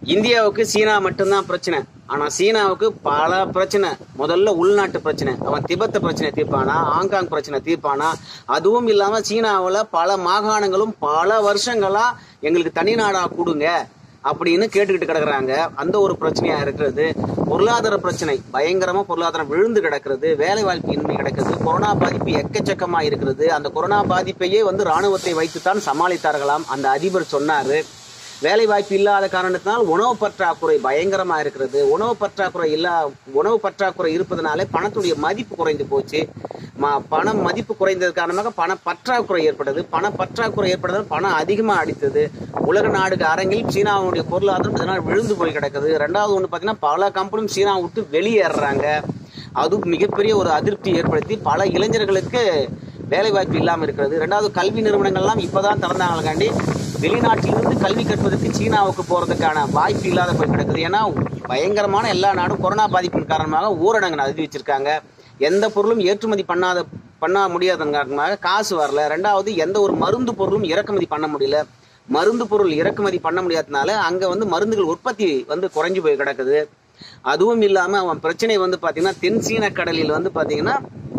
இந்தியாவுக்கு சீனா மட்டும்தான் பிரச்சனை ஆனா சீனாவுக்கு பல பிரச்சனை முதல்ல உள்நாட்டு பிரச்சனை அவன் திபெத்த பிரச்சனை தீர்ப்பானா ஹாங்காங் பிரச்சனை தீர்ப்பானா அதுவும் இல்லாம சீனாவுல பல மாகாணங்களும் பல வருஷங்களா எங்களுக்கு தனி நாடா கொடுங்க அப்படின்னு கேட்டுக்கிட்டு கிடக்குறாங்க அந்த ஒரு பிரச்சனையா இருக்கிறது பொருளாதார பிரச்சனை பயங்கரமா பொருளாதாரம் விழுந்து கிடக்கிறது வேலை வாய்ப்பு இன்மை கிடக்கிறது கொரோனா பாதிப்பு எக்கச்சக்கமா இருக்கிறது அந்த கொரோனா பாதிப்பையே வந்து ராணுவத்தை வைத்துத்தான் சமாளித்தார்களாம் அந்த அதிபர் சொன்னாரு வேலை வாய்ப்பு இல்லாத காரணத்தினால் உணவு பற்றாக்குறை பயங்கரமா இருக்கிறது உணவு பற்றாக்குறை இல்லா உணவு பற்றாக்குறை இருப்பதனாலே பணத்துடைய மதிப்பு குறைந்து போச்சு ம- பணம் மதிப்பு குறைந்தது காரணமாக பண பற்றாக்குறை ஏற்பட்டது பண பற்றாக்குறை ஏற்பட்டதால் பணம் அதிகமா அடித்தது உலக நாடுகள் அரங்கில் சீனாவுடைய பொருளாதாரம் இதனால் விழுந்து போய் கிடக்குது ரெண்டாவது ஒன்று பார்த்தீங்கன்னா பல கம்பெனியும் சீனா விட்டு வெளியேறுறாங்க அது மிகப்பெரிய ஒரு அதிருப்தி ஏற்படுத்தி பல இளைஞர்களுக்கு வேலை வாய்ப்பு இல்லாமல் இருக்கிறது ரெண்டாவது கல்வி நிறுவனங்கள்லாம் இப்பதான் திறந்தாங்களுக்காண்டி வெளிநாட்டிலிருந்து கல்வி கற்பதற்கு சீனாவுக்கு போறதுக்கான வாய்ப்பு இல்லாத போய் கிடக்குது ஏன்னா பயங்கரமான எல்லா நாடும் கொரோனா பாதிப்பின் காரணமாக ஊரடங்கு அறிவிச்சிருக்காங்க எந்த பொருளும் ஏற்றுமதி பண்ணாத பண்ண முடியாதன் காரணமாக காசு வரல ரெண்டாவது எந்த ஒரு மருந்து பொருளும் இறக்குமதி பண்ண முடியல மருந்து பொருள் இறக்குமதி பண்ண முடியாததுனால அங்க வந்து மருந்துகள் உற்பத்தி வந்து குறைஞ்சு போய் கிடக்குது அதுவும் இல்லாம அவன் பிரச்சனை வந்து பாத்தீங்கன்னா தென் சீன கடலில் வந்து பாத்தீங்கன்னா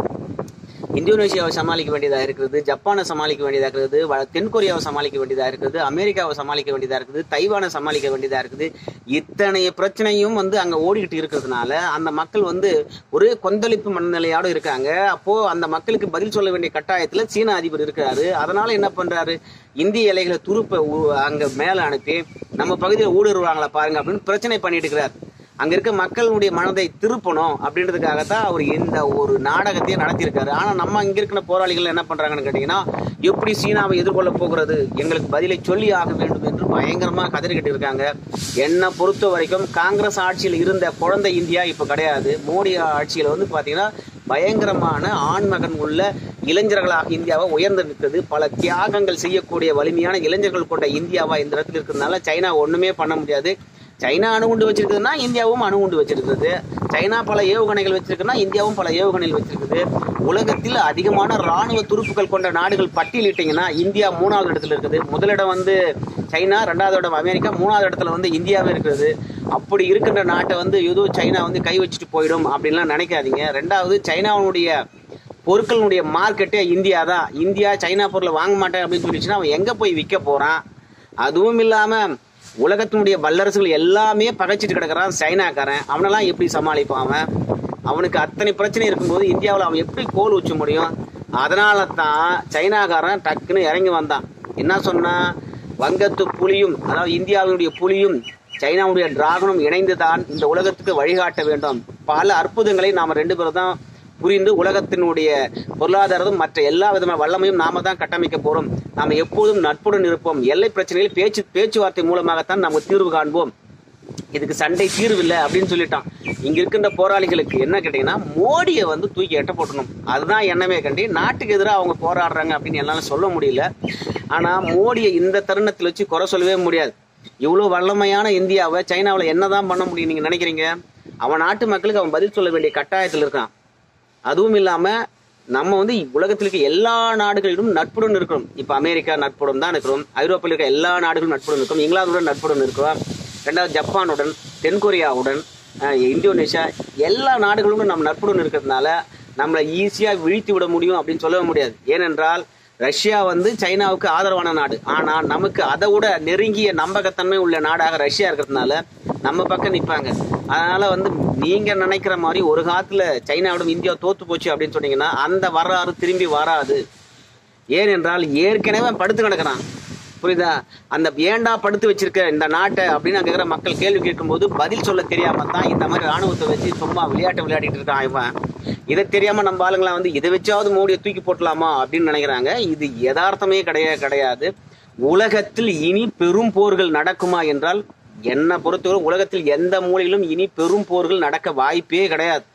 இந்தோனேஷியாவை சமாளிக்க வேண்டியதாக இருக்கிறது ஜப்பானை சமாளிக்க வேண்டியதாக இருக்கிறது வ- தென்கொரியாவை சமாளிக்க வேண்டியதாக இருக்குது அமெரிக்காவை சமாளிக்க வேண்டியதாக இருக்குது தைவானை சமாளிக்க வேண்டியதாக இருக்குது இத்தனை பிரச்சனையும் வந்து அங்க ஓடிக்கிட்டு இருக்கிறதுனால அந்த மக்கள் வந்து ஒரு கொந்தளிப்பு மனநிலையோடு இருக்காங்க அப்போ அந்த மக்களுக்கு பதில் சொல்ல வேண்டிய கட்டாயத்துல சீன அதிபர் இருக்கிறாரு அதனால என்ன பண்றாரு இந்திய எல்லைகளை துருப்ப ஊ- அங்க மேல அனுப்பி நம்ம பகுதியில் ஊடுருவாங்களா பாருங்க அப்படின்னு பிரச்சனை பண்ணிட்டு இருக்கிறார் அங்க இருக்க மக்களுடைய மனதை திருப்பணும் அப்படின்றதுக்காகத்தான் அவர் இந்த ஒரு நாடகத்தையே நடத்தியிருக்காரு ஆனா நம்ம இங்க இருக்கிற போராளிகள் என்ன பண்றாங்கன்னு கேட்டீங்கன்னா எப்படி சீனாவை எதிர்கொள்ள போகிறது எங்களுக்கு பதிலை சொல்லி ஆக வேண்டும் என்று பயங்கரமா கதறிக்கிட்டு இருக்காங்க என்னை பொறுத்த வரைக்கும் காங்கிரஸ் ஆட்சியில் இருந்த குழந்தை இந்தியா இப்ப கிடையாது மோடி ஆட்சியில வந்து பாத்தீங்கன்னா பயங்கரமான ஆண்மகன் உள்ள இளைஞர்களாக இந்தியாவை உயர்ந்து நிற்கிறது பல தியாகங்கள் செய்யக்கூடிய வலிமையான இளைஞர்கள் கொண்ட இந்தியாவா இந்த இடத்துல இருக்கிறதுனால சைனா ஒண்ணுமே பண்ண முடியாது சைனா அணுகுண்டு வச்சிருக்குதுன்னா இந்தியாவும் அணுகுண்டு வச்சிருக்குது சைனா பல ஏவுகணைகள் வச்சிருக்குன்னா இந்தியாவும் பல ஏவுகணைகள் வச்சிருக்குது உலகத்தில் அதிகமான ராணுவ துருப்புகள் கொண்ட நாடுகள் பட்டியலிட்டீங்கன்னா இந்தியா மூணாவது இடத்துல இருக்குது முதலிடம் வந்து சைனா ரெண்டாவது இடம் அமெரிக்கா மூணாவது இடத்துல வந்து இந்தியாவே இருக்கிறது அப்படி இருக்கின்ற நாட்டை வந்து ஏதோ சைனா வந்து கை வச்சுட்டு போயிடும் அப்படின்லாம் நினைக்காதீங்க ரெண்டாவது சைனாவுடைய பொருட்களுடைய மார்க்கெட்டே இந்தியா தான் இந்தியா சைனா பொருளை வாங்க மாட்டேன் அப்படின்னு சொல்லிச்சுன்னா அவன் எங்க போய் விற்க போறான் அதுவும் இல்லாம உலகத்தினுடைய வல்லரசுகள் எல்லாமே பகைச்சிட்டு கிடக்குறான் சைனாக்காரன் அவனெல்லாம் எப்படி சமாளிப்பான் அவன் அவனுக்கு அத்தனை பிரச்சனை இருக்கும்போது இந்தியாவில் அவன் எப்படி கோல் வச்ச முடியும் அதனால தான் சைனாக்காரன் டக்குன்னு இறங்கி வந்தான் என்ன சொன்னா வங்கத்து புலியும் அதாவது இந்தியாவினுடைய புலியும் சைனாவுடைய டிராகனும் இணைந்து தான் இந்த உலகத்துக்கு வழிகாட்ட வேண்டும் பல அற்புதங்களை நாம ரெண்டு பேரும் தான் புரிந்து உலகத்தினுடைய பொருளாதாரமும் மற்ற எல்லா விதமான வல்லமையும் நாம தான் கட்டமைக்க போறோம் நாம எப்போதும் நட்புடன் இருப்போம் எல்லை பிரச்சனைகள் பேச்சு பேச்சுவார்த்தை மூலமாகத்தான் நாம தீர்வு காண்போம் இதுக்கு சண்டை தீர்வு இல்லை அப்படின்னு சொல்லிட்டான் இங்க இருக்கின்ற போராளிகளுக்கு என்ன கேட்டீங்கன்னா மோடியை வந்து தூக்கி எட்ட போட்டணும் அதுதான் எண்ணமே கண்டி நாட்டுக்கு எதிராக அவங்க போராடுறாங்க அப்படின்னு என்னால சொல்ல முடியல ஆனா மோடியை இந்த தருணத்தில் வச்சு குறை சொல்லவே முடியாது இவ்வளவு வல்லமையான இந்தியாவை சைனாவில் என்னதான் பண்ண முடியும் நீங்க நினைக்கிறீங்க அவன் நாட்டு மக்களுக்கு அவன் பதில் சொல்ல வேண்டிய கட்டாயத்தில் இருக்கான் அதுவும் இல்லாம நம்ம வந்து உலகத்தில் இருக்க எல்லா நாடுகளிலும் நட்புடன் இருக்கிறோம் இப்ப அமெரிக்கா நட்புடன் தான் இருக்கிறோம் ஐரோப்பாவில் இருக்க எல்லா நாடுகளும் நட்புடன் இருக்கிறோம் இங்கிலாந்துடன் நட்புடன் இருக்கிறோம் ரெண்டாவது ஜப்பானுடன் தென்கொரியாவுடன் அஹ், இந்தோனேஷியா எல்லா நாடுகளுடன் நம்ம நட்புடன் இருக்கிறதுனால நம்மளை ஈஸியா வீழ்த்தி விட முடியும் அப்படின்னு சொல்லவே முடியாது ஏனென்றால் ரஷ்யா வந்து சைனாவுக்கு ஆதரவான நாடு ஆனா நமக்கு அதை விட நெருங்கிய நம்பகத்தன்மை உள்ள நாடாக ரஷ்யா இருக்கிறதுனால நம்ம பக்கம் நிப்பாங்க அதனால வந்து நீங்க நினைக்கிற மாதிரி ஒரு காலத்துல சைனாவிடம் இந்தியா தோத்து போச்சு அப்படின்னு சொன்னீங்கன்னா அந்த வரலாறு திரும்பி வராது ஏனென்றால் ஏற்கனவே அவன் படுத்து கிடக்குறான் புரியுதா அந்த ஏண்டா படுத்து வச்சிருக்க இந்த நாட்டை அப்படின்னு அங்க இருக்கிற மக்கள் கேள்வி கேட்கும்போது பதில் சொல்ல தெரியாம தான் இந்த மாதிரி ராணுவத்தை வச்சு சும்மா விளையாட்டு விளையாடிட்டு இருக்கான் இவன் இதை தெரியாம நம்ம ஆளுங்களாம் வந்து இதை வச்சாவது மோடியை தூக்கி போட்டலாமா அப்படின்னு நினைக்கிறாங்க இது யதார்த்தமே கிடையாது கிடையாது உலகத்தில் இனி பெரும் போர்கள் நடக்குமா என்றால் என்னை பொறுத்தவரை உலகத்தில் எந்த மூலையிலும் இனி பெரும் போர்கள் நடக்க வாய்ப்பே கிடையாது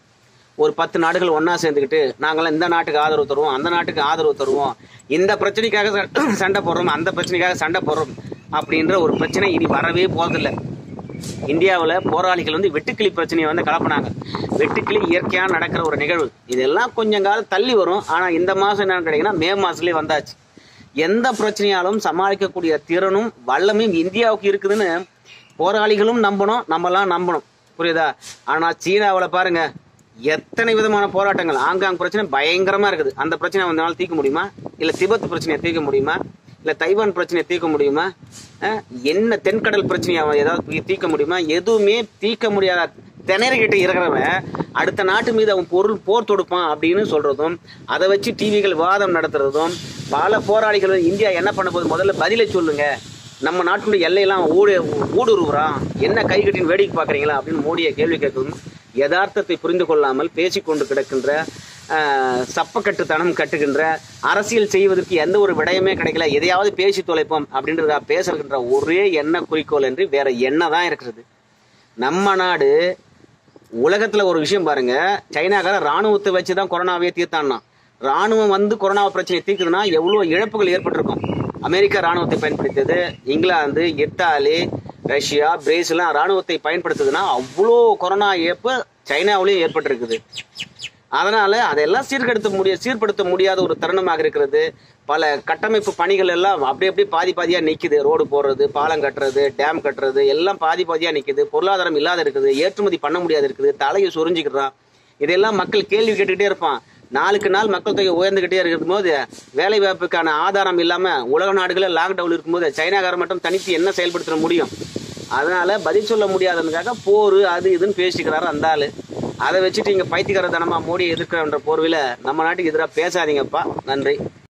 ஒரு பத்து நாடுகள் ஒண்ணா சேர்ந்துக்கிட்டு நாங்களாம் இந்த நாட்டுக்கு ஆதரவு தருவோம் அந்த நாட்டுக்கு ஆதரவு தருவோம் இந்த பிரச்சனைக்காக ச- சண்டை போடுறோம் அந்த பிரச்சனைக்காக சண்டை போடுறோம் அப்படின்ற ஒரு பிரச்சனை இனி வரவே போறதில்லை இந்தியாவில் போராளிகள் வந்து வெட்டுக்கிளி பிரச்சனையை வந்து கலப்பினாங்க வெட்டுக்கிளி இயற்கையாக நடக்கிற ஒரு நிகழ்வு இதெல்லாம் கொஞ்சம் காலம் தள்ளி வரும் ஆனால் இந்த மாதம் என்னன்னு கேட்டிங்கன்னா மே மாதத்துலேயே வந்தாச்சு எந்த பிரச்சனையாலும் சமாளிக்கக்கூடிய திறனும் வல்லமையும் இந்தியாவுக்கு இருக்குதுன்னு போராளிகளும் நம்பணும் நம்மலாம் நம்பணும் புரியுதா ஆனா சீனாவுல பாருங்க எத்தனை விதமான போராட்டங்கள் ஆங்காங் பிரச்சனை பயங்கரமா இருக்குது அந்த பிரச்சனை அவனால தீர்க்க முடியுமா இல்ல திபெத் பிரச்சனையை தீர்க்க முடியுமா இல்ல தைவான் பிரச்சனையை தீர்க்க முடியுமா அஹ், என்ன தென்கடல் பிரச்சனையை அவன் ஏதாவது தீர்க்க முடியுமா எதுவுமே தீர்க்க முடியாத திணறிக்கிட்டு இருக்கிறவன் அடுத்த நாட்டு மீது அவன் பொருள் போர் தொடுப்பான் அப்படின்னு சொல்றதும் அதை வச்சு டிவிகள் வாதம் நடத்துறதும் பல போராளிகள் இந்தியா என்ன பண்ண போகுது முதல்ல பதிலை சொல்லுங்க நம்ம நாட்டுடைய எல்லையெல்லாம் ஊடு ஊடுருவுறான் என்ன கை கட்டின்னு வேடிக்கை பார்க்குறீங்களா அப்படின்னு மோடியை கேள்வி கேட்கும் யதார்த்தத்தை புரிந்து கொள்ளாமல் பேசிக்கொண்டு கிடக்கின்ற ஆஹ், சப்பக்கட்டுத்தனம் கட்டுகின்ற அரசியல் செய்வதற்கு எந்த ஒரு விடயமே கிடைக்கல எதையாவது பேசி தொலைப்போம் அப்படின்றதா பேசுகின்ற ஒரே எண்ண குறிக்கோள் என்று வேற எண்ணம் தான் இருக்கிறது நம்ம நாடு உலகத்துல ஒரு விஷயம் பாருங்க சைனாக்கார ராணுவத்தை வச்சு தான் கொரோனாவே தீர்த்தான்னா ராணுவம் வந்து கொரோனா பிரச்சனையை தீர்க்குதுன்னா எவ்வளவு இழப்புகள் ஏற்பட்டிருக்கும் அமெரிக்கா ராணுவத்தை பயன்படுத்தியது இங்கிலாந்து இத்தாலி ரஷ்யா பிரேசிலாம் ராணுவத்தை பயன்படுத்துதுன்னா அவ்வளோ கொரோனா இழப்பு சைனாவிலையும் ஏற்பட்டிருக்குது அதனால அதெல்லாம் சீர்கெடுத்த முடிய சீர்படுத்த முடியாத ஒரு தருணமாக இருக்கிறது பல கட்டமைப்பு பணிகள் எல்லாம் அப்படி அப்படியே பாதி பாதியா நிக்குது ரோடு போடுறது பாலம் கட்டுறது டேம் கட்டுறது எல்லாம் பாதி பாதியா நிக்குது பொருளாதாரம் இல்லாத இருக்குது ஏற்றுமதி பண்ண முடியாது இருக்குது தலையை சொரிஞ்சுக்கிறான் இதெல்லாம் மக்கள் கேள்வி கேட்டுக்கிட்டே இருப்பான் நாளுக்கு நாள் மக்கள் தொகை உயர்ந்துகிட்டே இருக்கும் போது வேலை வாய்ப்புக்கான ஆதாரம் இல்லாம உலக நாடுகளில் லாக்டவுன் இருக்கும்போது சைனாக்காரன் மட்டும் தனித்து என்ன செயல்படுத்த முடியும் அதனால பதில் சொல்ல முடியாததுக்காக போர் அது இதுன்னு பேசிக்கிறாரு அந்த ஆளு அதை வச்சுட்டு இங்க பைத்தியக்கார தனமா மோடியை எதிர்க்கிறன்ற போர்வையில நம்ம நாட்டுக்கு எதிராக பேசாதீங்கப்பா நன்றி